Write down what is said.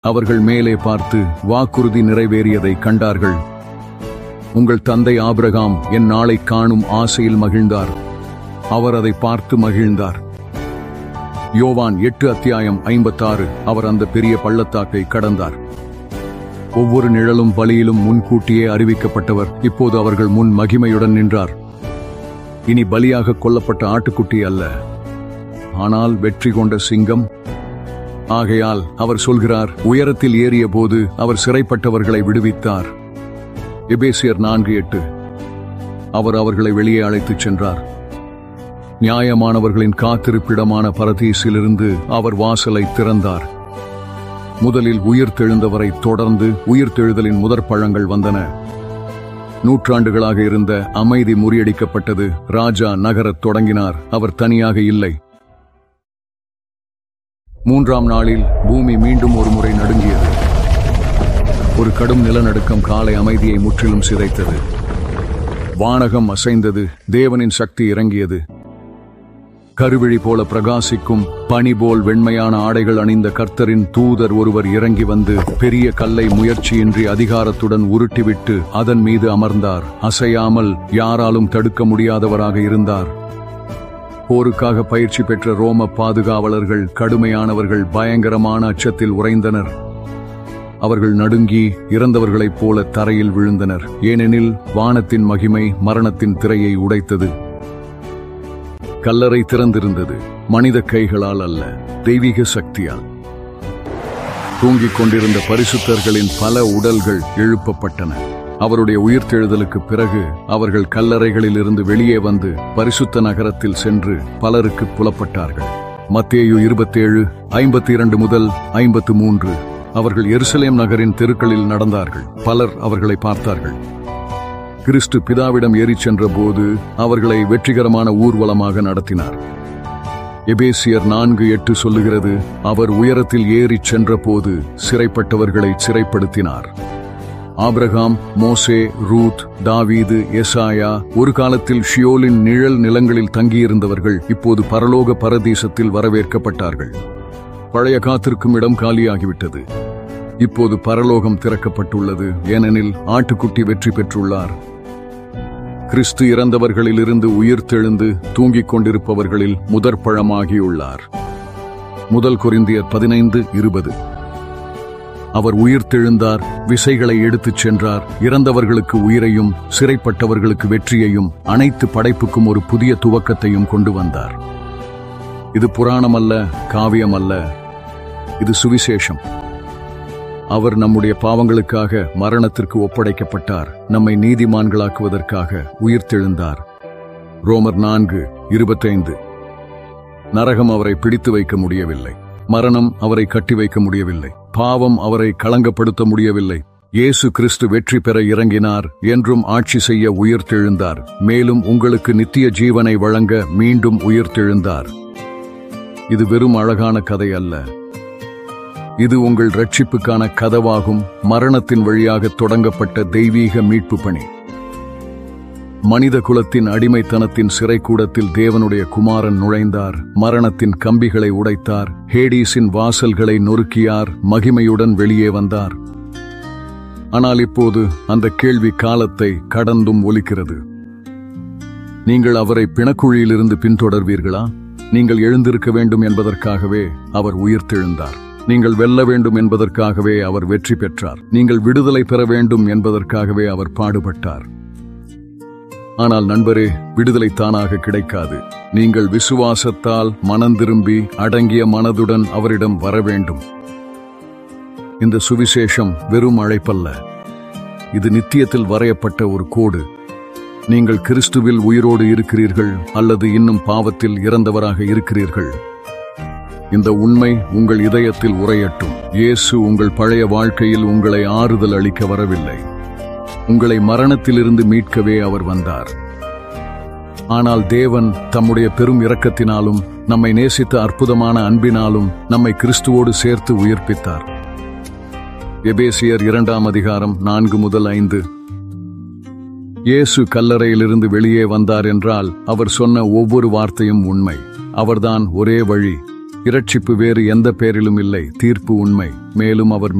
அவர்கள் மேலே பார்த்து வாக்குறுதி நிறைவேறியதை கண்டார்கள் உங்கள் தந்தை ஆபிரகாம் என் நாளை காணும் ஆசையில் மகிழ்ந்தார் அவர் அதை பார்த்து மகிழ்ந்தார் யோவான் எட்டு அத்தியாயம் ஐம்பத்தாறு அவர் அந்த பெரிய பள்ளத்தாக்கை கடந்தார் ஒவ்வொரு நிழலும் பலியிலும் முன்கூட்டியே அறிவிக்கப்பட்டவர் இப்போது அவர்கள் முன் மகிமையுடன் நின்றார் இனி பலியாக கொல்லப்பட்ட ஆட்டுக்குட்டி அல்ல ஆனால் வெற்றி கொண்ட சிங்கம் ஆகையால் அவர் சொல்கிறார் உயரத்தில் ஏறிய போது அவர் சிறைப்பட்டவர்களை விடுவித்தார் எபேசியர் நான்கு எட்டு அவர் அவர்களை வெளியே அழைத்துச் சென்றார் நியாயமானவர்களின் காத்திருப்பிடமான பரதீசிலிருந்து அவர் வாசலை திறந்தார் முதலில் உயிர்த்தெழுந்தவரை தொடர்ந்து உயிர்த்தெழுதலின் முதற் பழங்கள் வந்தன நூற்றாண்டுகளாக இருந்த அமைதி முறியடிக்கப்பட்டது ராஜா நகரத் தொடங்கினார் அவர் தனியாக இல்லை மூன்றாம் நாளில் பூமி மீண்டும் ஒரு முறை நடுங்கியது ஒரு கடும் நிலநடுக்கம் காலை அமைதியை முற்றிலும் சிதைத்தது வானகம் அசைந்தது தேவனின் சக்தி இறங்கியது கருவிழி போல பிரகாசிக்கும் பனி போல் வெண்மையான ஆடைகள் அணிந்த கர்த்தரின் தூதர் ஒருவர் இறங்கி வந்து பெரிய கல்லை முயற்சியின்றி அதிகாரத்துடன் உருட்டிவிட்டு அதன் மீது அமர்ந்தார் அசையாமல் யாராலும் தடுக்க முடியாதவராக இருந்தார் போருக்காக பயிற்சி பெற்ற ரோம பாதுகாவலர்கள் கடுமையானவர்கள் பயங்கரமான அச்சத்தில் உறைந்தனர் அவர்கள் நடுங்கி இறந்தவர்களைப் போல தரையில் விழுந்தனர் ஏனெனில் வானத்தின் மகிமை மரணத்தின் திரையை உடைத்தது கல்லறை திறந்திருந்தது மனித கைகளால் அல்ல தெய்வீக சக்தியால் தூங்கிக் கொண்டிருந்த பரிசுத்தர்களின் பல உடல்கள் எழுப்பப்பட்டன அவருடைய உயிர்த்தெழுதலுக்கு பிறகு அவர்கள் கல்லறைகளில் இருந்து வெளியே வந்து பரிசுத்த நகரத்தில் சென்று பலருக்கு புலப்பட்டார்கள் மத்தேயு இருபத்தேழு ஐம்பத்தி இரண்டு முதல் ஐம்பத்து மூன்று அவர்கள் எருசலேம் நகரின் தெருக்களில் நடந்தார்கள் பலர் அவர்களை பார்த்தார்கள் கிறிஸ்து பிதாவிடம் ஏறிச் சென்ற போது அவர்களை வெற்றிகரமான ஊர்வலமாக நடத்தினார் எபேசியர் நான்கு எட்டு சொல்லுகிறது அவர் உயரத்தில் ஏறிச் சென்றபோது சிறைப்பட்டவர்களை சிறைப்படுத்தினார் ஆபிரகாம் மோசே ரூத் தாவீது எசாயா ஒரு காலத்தில் ஷியோலின் நிழல் நிலங்களில் தங்கியிருந்தவர்கள் இப்போது பரலோக பரதீசத்தில் வரவேற்கப்பட்டார்கள் பழைய காத்திருக்கும் இடம் காலியாகிவிட்டது இப்போது பரலோகம் திறக்கப்பட்டுள்ளது ஏனெனில் ஆட்டுக்குட்டி வெற்றி பெற்றுள்ளார் கிறிஸ்து இறந்தவர்களிலிருந்து உயிர்த்தெழுந்து தூங்கிக் கொண்டிருப்பவர்களில் முதற் பழமாகியுள்ளார் முதல் கொரிந்தியர் பதினைந்து இருபது அவர் உயிர்த்தெழுந்தார் விசைகளை எடுத்துச் சென்றார் இறந்தவர்களுக்கு உயிரையும் சிறைப்பட்டவர்களுக்கு வெற்றியையும் அனைத்து படைப்புக்கும் ஒரு புதிய துவக்கத்தையும் கொண்டு வந்தார் இது புராணம் அல்ல காவியம் அல்ல இது சுவிசேஷம் அவர் நம்முடைய பாவங்களுக்காக மரணத்திற்கு ஒப்படைக்கப்பட்டார் நம்மை நீதிமான்களாக்குவதற்காக உயிர்த்தெழுந்தார் ரோமர் நான்கு இருபத்தைந்து நரகம் அவரை பிடித்து வைக்க முடியவில்லை மரணம் அவரை கட்டி வைக்க முடியவில்லை பாவம் அவரை களங்கப்படுத்த முடியவில்லை இயேசு கிறிஸ்து வெற்றி பெற இறங்கினார் என்றும் ஆட்சி செய்ய உயிர்த்தெழுந்தார் மேலும் உங்களுக்கு நித்திய ஜீவனை வழங்க மீண்டும் உயிர்த்தெழுந்தார் இது வெறும் அழகான கதை அல்ல இது உங்கள் ரட்சிப்புக்கான கதவாகும் மரணத்தின் வழியாக தொடங்கப்பட்ட தெய்வீக மீட்பு பணி மனித குலத்தின் அடிமைத்தனத்தின் சிறைக்கூடத்தில் தேவனுடைய குமாரன் நுழைந்தார் மரணத்தின் கம்பிகளை உடைத்தார் ஹேடீஸின் வாசல்களை நொறுக்கியார் மகிமையுடன் வெளியே வந்தார் ஆனால் இப்போது அந்த கேள்வி காலத்தை கடந்தும் ஒலிக்கிறது நீங்கள் அவரை பிணக்குழியிலிருந்து பின்தொடர்வீர்களா நீங்கள் எழுந்திருக்க வேண்டும் என்பதற்காகவே அவர் உயிர்த்தெழுந்தார் நீங்கள் வெல்ல வேண்டும் என்பதற்காகவே அவர் வெற்றி பெற்றார் நீங்கள் விடுதலை பெற வேண்டும் என்பதற்காகவே அவர் பாடுபட்டார் ஆனால் நண்பரே விடுதலை தானாக கிடைக்காது நீங்கள் விசுவாசத்தால் மனந்திரும்பி அடங்கிய மனதுடன் அவரிடம் வர வேண்டும் இந்த சுவிசேஷம் வெறும் அழைப்பல்ல இது நித்தியத்தில் வரையப்பட்ட ஒரு கோடு நீங்கள் கிறிஸ்துவில் உயிரோடு இருக்கிறீர்கள் அல்லது இன்னும் பாவத்தில் இறந்தவராக இருக்கிறீர்கள் இந்த உண்மை உங்கள் இதயத்தில் உரையட்டும் இயேசு உங்கள் பழைய வாழ்க்கையில் உங்களை ஆறுதல் அளிக்க வரவில்லை உங்களை மரணத்திலிருந்து மீட்கவே அவர் வந்தார் ஆனால் தேவன் தம்முடைய பெரும் இரக்கத்தினாலும் நம்மை நேசித்த அற்புதமான அன்பினாலும் நம்மை கிறிஸ்துவோடு சேர்த்து உயிர்ப்பித்தார் எபேசியர் இரண்டாம் அதிகாரம் நான்கு முதல் ஐந்து இயேசு கல்லறையிலிருந்து வெளியே வந்தார் என்றால் அவர் சொன்ன ஒவ்வொரு வார்த்தையும் உண்மை அவர்தான் ஒரே வழி இரட்சிப்பு வேறு எந்த பேரிலும் இல்லை தீர்ப்பு உண்மை மேலும் அவர்